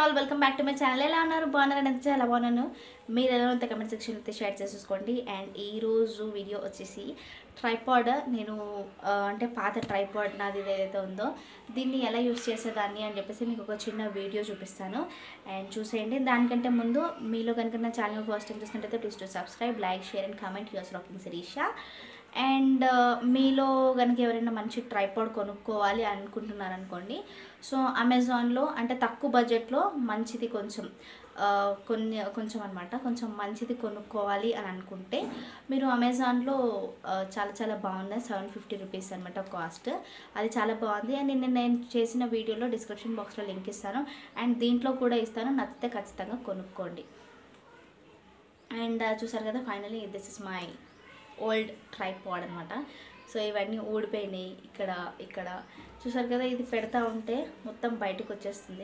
all welcome back to my channel ఎలా ఉన్నారు బాగున్నారు ఎంత చాలా బాగున్నాను మీరు ఎలా ఉంటే కమెంట్ సెక్షన్ అయితే షేర్ చేసేసుకోండి అండ్ ఈ రోజు వీడియో వచ్చేసి ట్రైపాడ్ నేను ఆ, అంటే పాత ట్రైపాడ్ నాది ఏదైతే ఉందో దీన్ని ఎలా యూస్ చేసేదాన్ని అని చెప్పేసి మీకు ఒక చిన్న వీడియో చూపిస్తాను అండ్ చూసేయండి దానికంటే ముందు మీలో కనుక నా ఛానల్ ఫస్ట్ టైం చూసినట్టయితే please to subscribe like share and comment yours rocking Sirisha and మీలో కనుక ఎవరైనా మంచి ట్రైపాడ్ కొనుక్కోవాలి అనుకుంటున్నారు అనుకోండి సో అమెజాన్లో అంటే తక్కువ బడ్జెట్లో మంచిది కొంచెం ఆ, కొన్ని కొంచెం అనమాట కొంచెం మంచిది కొనుక్కోవాలి అని అనుకుంటే మీరు అమెజాన్లో ఆ, చాలా చాలా బాగుంది సెవెన్ ఫిఫ్టీ రూపీస్ అనమాట కాస్ట్ అది చాలా బాగుంది అండ్ నేను నేను చేసిన వీడియోలో డిస్క్రిప్షన్ బాక్స్లో లింక్ ఇస్తాను అండ్ దీంట్లో కూడా ఇస్తాను నచ్చితే ఖచ్చితంగా కొనుక్కోండి అండ్ చూసారు కదా finally this is my old tripod అనమాట సో ఇవన్నీ ఊడిపోయినాయి ఇక్కడ ఇక్కడ చూసారు కదా ఇది పెడతా ఉంటే మొత్తం బయటకు వచ్చేస్తుంది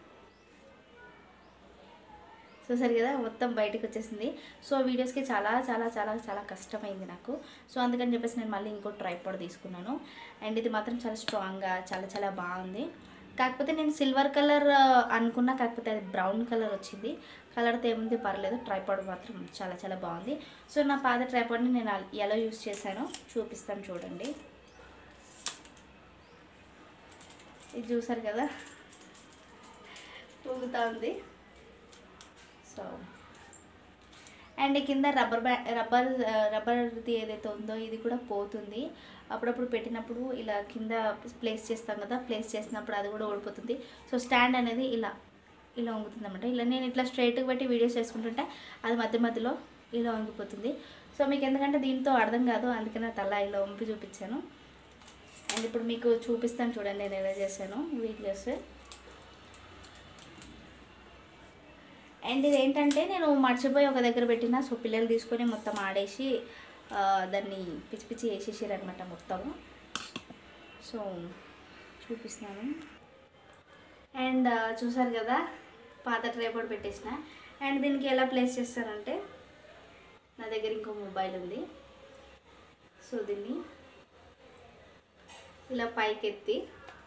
చూసారు కదా మొత్తం బయటకు వచ్చేసింది సో వీడియోస్కి చాలా చాలా చాలా చాలా కష్టమైంది నాకు సో అందుకని చెప్పేసి నేను మళ్ళీ ఇంకో ట్రైపాడ్ తీసుకున్నాను అండ్ ఇది మాత్రం చాలా స్ట్రాంగ్గా చాలా చాలా బాగుంది కాకపోతే నేను సిల్వర్ కలర్ అనుకున్నా కాకపోతే అది బ్రౌన్ కలర్ వచ్చింది కలర్తో ఏముంది పర్లేదు ట్రైపాడ్ మాత్రం చాలా చాలా బాగుంది సో నా పాత ట్రైపాడ్ని నేను అల్- ఎలా యూస్ చేశానో చూపిస్తాను చూడండి ఇది చూసారు కదా ఊగుతా ఉంది సో అండ్ కింద రబ్బర్ బ్యా రబ్బర్ రబ్బర్ది ఏదైతే ఉందో ఇది కూడా పోతుంది అప్పుడప్పుడు పెట్టినప్పుడు ఇలా కింద ప్లేస్ చేస్తాం కదా ప్లేస్ చేసినప్పుడు అది కూడా ఓడిపోతుంది సో స్టాండ్ అనేది ఇలా ఇలా వంగుతుంది అనమాట ఇలా నేను ఇట్లా స్ట్రైట్గా పెట్టి వీడియోస్ చేసుకుంటుంటే అది మధ్య మధ్యలో ఇలా వంగిపోతుంది సో మీకు ఎందుకంటే దీంతో అర్థం కాదు అందుకనే తల ఇలా వంపి చూపించాను అండ్ ఇప్పుడు మీకు చూపిస్తాను చూడండి నేను ఎలా చేశాను వీడియోస్ అండ్ ఇది ఏంటంటే నేను మర్చిపోయి ఒక దగ్గర పెట్టిన సో పిల్లలు తీసుకొని మొత్తం ఆడేసి ఆ, దాన్ని పిచ్చి పిచ్చి వేసేసారు అనమాట మొత్తం సో చూపిస్తున్నాను అండ్ ఆ, చూసారు కదా పాత ట్రైపాడ్ పెట్టేసిన అండ్ దీనికి ఎలా ప్లేస్ చేస్తానంటే నా దగ్గర ఇంకో మొబైల్ ఉంది సో దీన్ని ఇలా పైకి ఎత్తి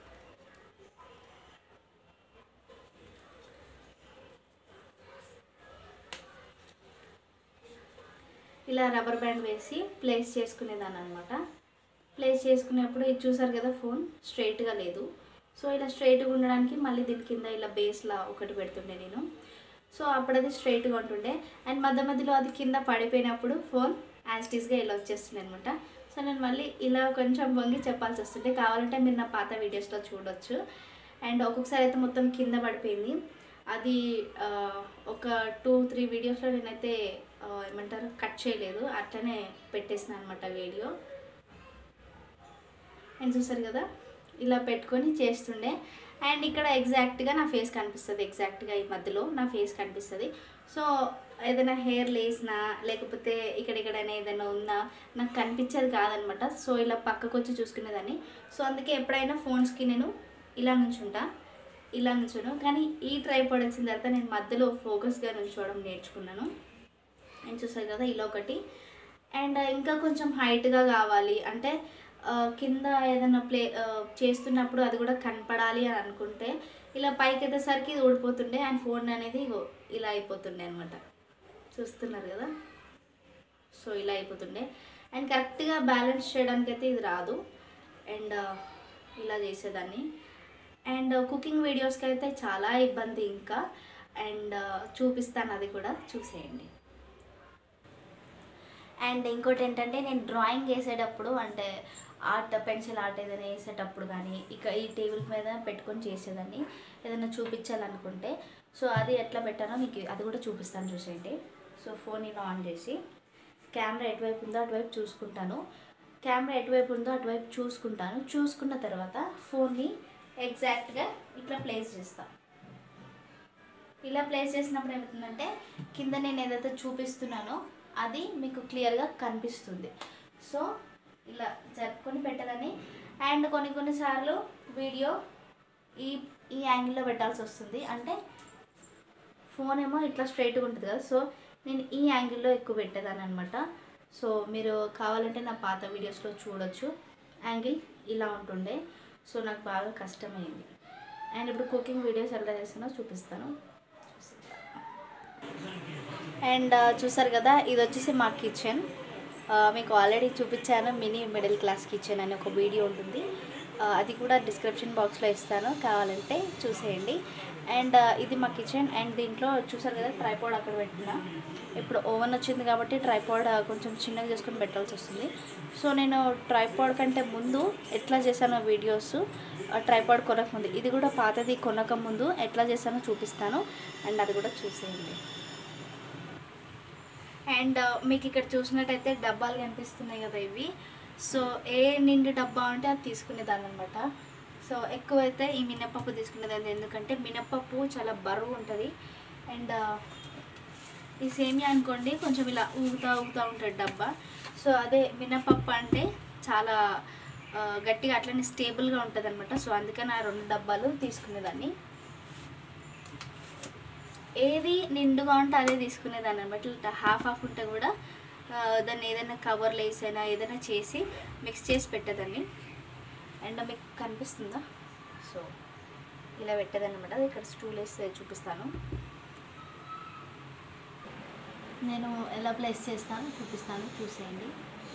ఇలా రబ్బర్ బ్యాండ్ వేసి ప్లేస్ చేసుకునేదాన్ని అనమాట ప్లేస్ చేసుకునేప్పుడు ఇది చూసారు కదా ఫోన్ స్ట్రైట్గా లేదు సో ఇలా స్ట్రైట్గా ఉండడానికి మళ్ళీ దీని కింద ఇలా బేస్లా ఒకటి పెడుతుండే నేను సో అప్పుడు అది స్ట్రైట్గా ఉంటుండే అండ్ మధ్య మధ్యలో అది కింద పడిపోయినప్పుడు ఫోన్ యాస్టీస్గా ఇలా వచ్చేస్తుంది అనమాట సో నేను మళ్ళీ ఇలా కొంచెం వంగి చెప్పాల్సి వస్తుంటే కావాలంటే మీరు నా పాత వీడియోస్లో చూడొచ్చు అండ్ ఒక్కొక్కసారి అయితే మొత్తం కింద పడిపోయింది అది ఆ, ఒక టూ త్రీ వీడియోస్లో నేనైతే ఆ, ఏమంటారు కట్ చేయలేదు అట్లనే పెట్టేసిన అనమాట వీడియో అండ్ చూసారు కదా ఇలా పెట్టుకొని చేస్తుండే అండ్ ఇక్కడ ఎగ్జాక్ట్గా నా ఫేస్ కనిపిస్తుంది ఎగ్జాక్ట్గా ఈ మధ్యలో నా ఫేస్ కనిపిస్తుంది సో ఏదైనా హెయిర్ లేసినా లేకపోతే ఇక్కడెక్కడైనా ఏదైనా ఉన్నా నాకు కనిపించేది కాదనమాట సో ఇలా పక్కకు వచ్చి చూసుకునేదాన్ని సో అందుకే ఎప్పుడైనా ఫోన్స్కి నేను ఇలా నుంచుంటా ఇలా నుంచోను కానీ ఈ ట్రైపాడ్ వచ్చిన తర్వాత నేను మధ్యలో ఫోకస్గా నుంచోవడం నేర్చుకున్నాను అండ్ చూసారు కదా ఇలా ఒకటి అండ్ ఇంకా కొంచెం హైట్గా కావాలి అంటే ఆ, కింద ఏదైనా ప్లే ఆ, చేస్తున్నప్పుడు అది కూడా కనపడాలి అని అనుకుంటే ఇలా పైకి ఎత్తేసరికి ఇది ఊడిపోతుండే అండ్ ఫోన్ అనేది ఇగో ఇలా అయిపోతుండే అనమాట చూస్తున్నారు కదా సో ఇలా అయిపోతుండే అండ్ కరెక్ట్గా బ్యాలెన్స్ చేయడానికి అయితే ఇది రాదు అండ్ ఇలా చేసేదాన్ని అండ్ కుకింగ్ వీడియోస్కి అయితే చాలా ఇబ్బంది ఇంకా అండ్ చూపిస్తాను అది కూడా చూసేయండి అండ్ ఇంకోటి ఏంటంటే నేను డ్రాయింగ్ వేసేటప్పుడు అంటే ఆర్ట్ పెన్సిల్ ఆర్ట్ ఏదైనా వేసేటప్పుడు కానీ ఇక ఈ టేబుల్ మీద పెట్టుకొని చేసేదాన్ని ఏదైనా చూపించాలనుకుంటే సో అది ఎట్లా పెట్టానో మీకు అది కూడా చూపిస్తాను చూసేయండి సో ఫోన్ నేను ఆన్ చేసి కెమెరా ఎటువైపు ఉందో అటువైపు చూసుకుంటాను కెమెరా ఎటువైపు ఉందో అటువైపు చూసుకుంటాను చూసుకున్న తర్వాత ఫోన్ని ఎగ్జాక్ట్గా ఇట్లా ప్లేస్ చేస్తాను ఇలా ప్లేస్ చేసినప్పుడు ఏమవుతుందంటే కింద నేను ఏదైతే చూపిస్తున్నానో అది మీకు క్లియర్గా కనిపిస్తుంది సో ఇలా జరుపుకొని పెట్టదని అండ్ కొన్ని కొన్నిసార్లు వీడియో ఈ ఈ యాంగిల్లో పెట్టాల్సి వస్తుంది అంటే ఫోన్ ఏమో ఇట్లా స్ట్రైట్గా ఉంటుంది కదా సో నేను ఈ యాంగిల్లో ఎక్కువ పెట్టేదాన్ని అనమాట సో మీరు కావాలంటే నా పాత వీడియోస్లో చూడొచ్చు యాంగిల్ ఇలా ఉంటుండే సో నాకు బాగా కష్టమైంది అండ్ ఇప్పుడు కుకింగ్ వీడియోస్ ఎలా చేస్తున్నా చూపిస్తాను అండ్ చూసారు కదా ఇది వచ్చేసి మా కిచెన్ మీకు ఆల్రెడీ చూపించాను మినీ మిడిల్ క్లాస్ కిచెన్ అని ఒక వీడియో ఉంటుంది ఆ, అది కూడా డిస్క్రిప్షన్ బాక్స్లో ఇస్తాను కావాలంటే చూసేయండి అండ్ ఇది మా కిచెన్ అండ్ దీంట్లో చూసారు కదా ట్రైపాడ్ అక్కడ పెట్టిన ఇప్పుడు ఓవెన్ వచ్చింది కాబట్టి ట్రైపాడ్ కొంచెం చిన్నగా చేసుకొని పెట్టాల్సి వస్తుంది సో నేను ట్రైపాడ్ కంటే ముందు ఎట్లా చేశానో వీడియోస్ ట్రైపాడ్ కొనక ముందు ఇది కూడా పాతది కొనక ముందు ఎట్లా చేశానో చూపిస్తాను అండ్ అది కూడా చూసేయండి అండ్ మీకు ఇక్కడ చూసినట్టయితే డబ్బాలు కనిపిస్తున్నాయి కదా ఇవి సో ఏ నిండు డబ్బా అంటే అది తీసుకునేదాన్ని అనమాట సో ఎక్కువైతే ఈ మినప్పప్పు తీసుకునేదాన్ని ఎందుకంటే మినప్పప్పు చాలా బరువు ఉంటుంది అండ్ ఈ సేమియా అనుకోండి కొంచెం ఇలా ఊగుతా ఊగుతూ ఉంటుంది డబ్బా సో అదే మినపప్పు అంటే చాలా ఆ, గట్టిగా అట్లనే స్టేబుల్గా ఉంటుంది అనమాట సో అందుకని ఆ రెండు డబ్బాలు తీసుకునేదాన్ని ఏది నిండుగా ఉంటే అదే తీసుకునేదాన్ని అనమాట ఇట్లా హాఫ్ హాఫ్ ఉంటే కూడా ఆ, దాన్ని ఏదైనా కవర్లు వేసైనా ఏదైనా చేసి మిక్స్ చేసి పెట్టేదాన్ని అండ్ మీకు కనిపిస్తుందా సో ఇలా పెట్టేదాన్ని అనమాట అది ఇక్కడ స్టూల్ వేసి చూపిస్తాను నేను ఎలా ప్లేస్ చేస్తాను చూపిస్తాను చూసేయండి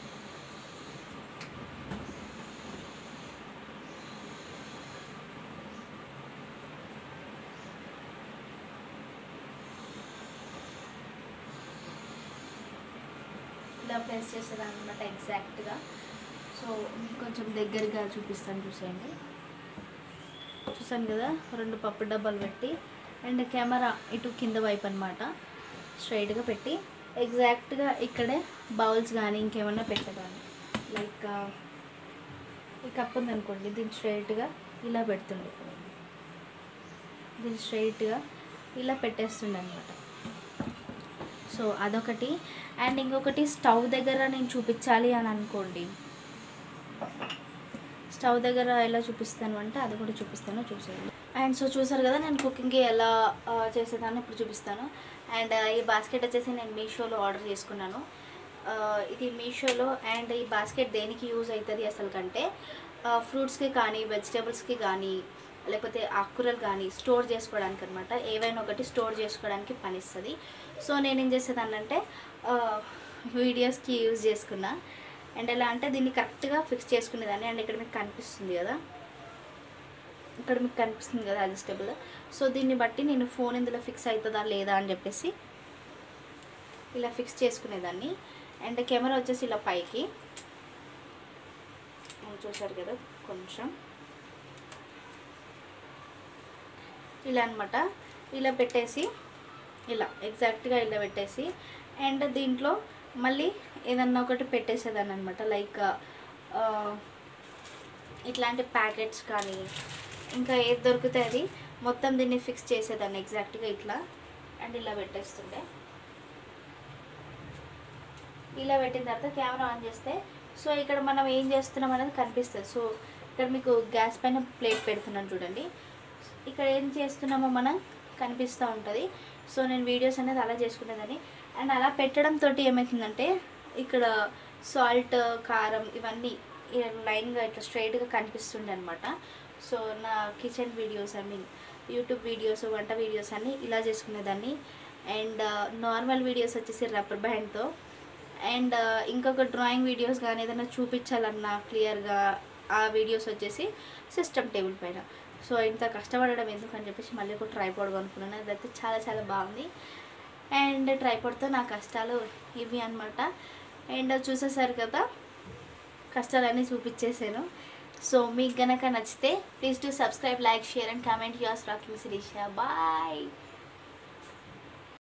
ఇలా ప్లేస్ చేసేదాన్ని అనమాట ఎగ్జాక్ట్గా సో మీకు కొంచెం దగ్గరగా చూపిస్తాను చూసేయండి చూసాను కదా రెండు పప్పు డబ్బాలు పెట్టి అండ్ కెమెరా ఇటు కింద వైపు అనమాట స్ట్రైట్గా పెట్టి ఎగ్జాక్ట్గా ఇక్కడే బౌల్స్ కానీ ఇంకేమన్నా పెట్టేదాన్ని లైక్ ఈ కప్ ఉందనుకోండి దీన్ని స్ట్రైట్గా ఇలా పెడుతుండే దీన్ని స్ట్రైట్గా ఇలా పెట్టేస్తుండే అనమాట సో అదొకటి అండ్ ఇంకొకటి స్టవ్ దగ్గర నేను చూపించాలి అని అనుకోండి స్టవ్ దగ్గర ఎలా చూపిస్తాను అంటే అది కూడా చూపిస్తాను చూసేయండి అండ్ సో చూసారు కదా నేను కుకింగ్కి ఎలా ఆ, చేసేదాన్ని ఇప్పుడు చూపిస్తాను అండ్ ఈ బాస్కెట్ వచ్చేసి నేను మీషోలో ఆర్డర్ చేసుకున్నాను ఆ, ఇది మీషోలో అండ్ ఈ బాస్కెట్ దేనికి యూజ్ అవుతుంది అసలు కంటే ఫ్రూట్స్కి కానీ వెజిటేబుల్స్కి కానీ లేకపోతే ఆకుకూరలు కానీ స్టోర్ చేసుకోవడానికి అనమాట ఏవైనా ఒకటి స్టోర్ చేసుకోవడానికి పనిస్తుంది సో నేను ఏం చేసేదాన్ని అంటే వీడియోస్కి యూజ్ చేసుకున్నా అండ్ ఎలా అంటే దీన్ని కరెక్ట్గా ఫిక్స్ చేసుకునేదాన్ని అండ్ ఇక్కడ మీకు కనిపిస్తుంది కదా ఇక్కడ మీకు కనిపిస్తుంది కదా అడ్జస్టబుల్ సో దీన్ని బట్టి నేను ఫోన్ ఇందులో ఫిక్స్ అవుతుందా లేదా అని చెప్పేసి ఇలా ఫిక్స్ చేసుకునేదాన్ని అండ్ కెమెరా వచ్చేసి ఇలా పైకి ఉమ్, చూసారు కదా కొంచెం ఇలా అనమాట ఇలా పెట్టేసి ఇలా ఎగ్జాక్ట్గా ఇలా పెట్టేసి అండ్ దీంట్లో మళ్ళీ ఏదన్నా ఒకటి పెట్టేసేదాన్ని అనమాట లైక్ ఇట్లాంటి ప్యాకెట్స్ కానీ ఇంకా ఏది దొరికితే అది మొత్తం దీన్ని ఫిక్స్ చేసేదాన్ని ఎగ్జాక్ట్గా ఇట్లా అండ్ ఇలా పెట్టేస్తుండే ఇలా పెట్టిన తర్వాత కెమెరా ఆన్ చేస్తే సో ఇక్కడ మనం ఏం చేస్తున్నాం అనేది కనిపిస్తుంది సో ఇక్కడ మీకు గ్యాస్ పైన ప్లేట్ పెడుతున్నాను చూడండి ఇక్కడ ఏం చేస్తున్నామో మనం కనిపిస్తూ ఉంటుంది సో నేను వీడియోస్ అనేది అలా చేసుకునేదాన్ని అండ్ అలా పెట్టడంతో ఏమవుతుందంటే ఇక్కడ సాల్ట్ కారం ఇవన్నీ లైన్గా ఇట్లా స్ట్రైట్గా కనిపిస్తుండే అనమాట సో నా kitchen videos I mean YouTube videos వంట వీడియోస్ అన్నీ ఇలా చేసుకునేదాన్ని అండ్ నార్మల్ వీడియోస్ వచ్చేసి రబ్బర్ బ్యాండ్తో అండ్ ఇంకొక డ్రాయింగ్ వీడియోస్ కానీ ఏదైనా చూపించాలన్నా క్లియర్గా ఆ వీడియోస్ వచ్చేసి సిస్టమ్ టేబుల్ పైన సో ఇంత కష్టపడడం ఎందుకు అని చెప్పేసి మళ్ళీ ఒక ట్రైపాడ్ కొనుక్కున్నాను అదైతే చాలా చాలా బాగుంది అండ్ ట్రైపాడ్తో నా కష్టాలు ఇవి అనమాట అండ్ చూసేసారు కదా కష్టాలన్నీ చూపించేసాను సో మీకు గనక నచ్చితే please to subscribe like share and comment yours rocking Sirisha bye